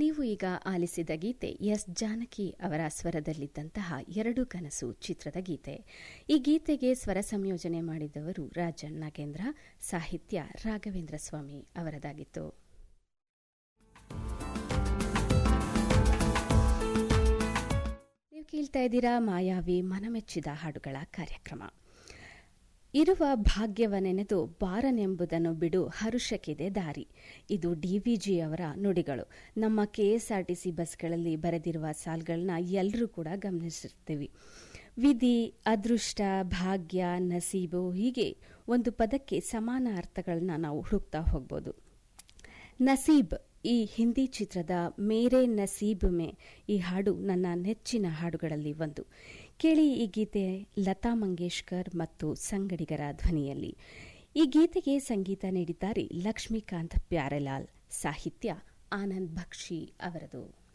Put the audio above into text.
ನೀವು ಈಗ ಆಲಿಸಿದ ಗೀತೆ ಎಸ್ ಜಾನಕಿ ಅವರ ಸ್ವರದಲ್ಲಿದ್ದಂತಹ ಎರಡು ಕನಸು ಚಿತ್ರದ ಗೀತೆ ಈ ಗೀತೆಗೆ ಸ್ವರ ಸಂಯೋಜನೆ ಮಾಡಿದವರು ರಾಜನ್ ನಾಗೇಂದ್ರ ಸಾಹಿತ್ಯ ರಾಘವೇಂದ್ರ ಸ್ವಾಮಿ ಅವರದಾಗಿತ್ತು ನೀವು ಕೇಳ್ತಾ ಇದ್ದೀರಾ ಮಾಯಾವಿ ಮನಮೆಚ್ಚಿದ ಹಾಡುಗಳ ಕಾರ್ಯಕ್ರಮ ಇರುವ ಭಾಗ್ಯವನೆನೆದು ಬಾರನೆಂಬುದನ್ನು ಬಿಡು ಹರುಷಕ್ಕಿದೆ ದಾರಿ ಇದು ಡಿವಿಜಿ ಅವರ ನುಡಿಗಳು ನಮ್ಮ ಕೆಎಸ್ಆರ್ಟಿಸಿ ಬಸ್ಗಳಲ್ಲಿ ಬರೆದಿರುವ ಸಾಲ್ಗಳನ್ನ ಎಲ್ಲರೂ ಕೂಡ ಗಮನಿಸಿರ್ತೀವಿ ವಿಧಿ ಅದೃಷ್ಟ ಭಾಗ್ಯ ನಸೀಬು ಹೀಗೆ ಒಂದು ಪದಕ್ಕೆ ಸಮಾನ ಅರ್ಥಗಳನ್ನ ನಾವು ಹುಡುಕ್ತಾ ಹೋಗ್ಬೋದು ನಸೀಬ್ ಈ ಹಿಂದಿ ಚಿತ್ರದ ಮೇರೆ ನಸೀಬ್ ಮೇ ಈ ಹಾಡು ನನ್ನ ನೆಚ್ಚಿನ ಹಾಡುಗಳಲ್ಲಿ ಒಂದು ಕೇಳಿ ಈ ಗೀತೆ ಲತಾ ಮಂಗೇಶ್ಕರ್ ಮತ್ತು ಸಂಗಡಿಗರ ಧ್ವನಿಯಲ್ಲಿ ಈ ಗೀತೆಗೆ ಸಂಗೀತ ನೀಡಿದ್ದಾರೆ ಲಕ್ಷ್ಮೀಕಾಂತ್ ಪ್ಯಾರೆಲಾಲ್ ಸಾಹಿತ್ಯ ಆನಂದ್ ಬಕ್ಷಿ ಅವರದು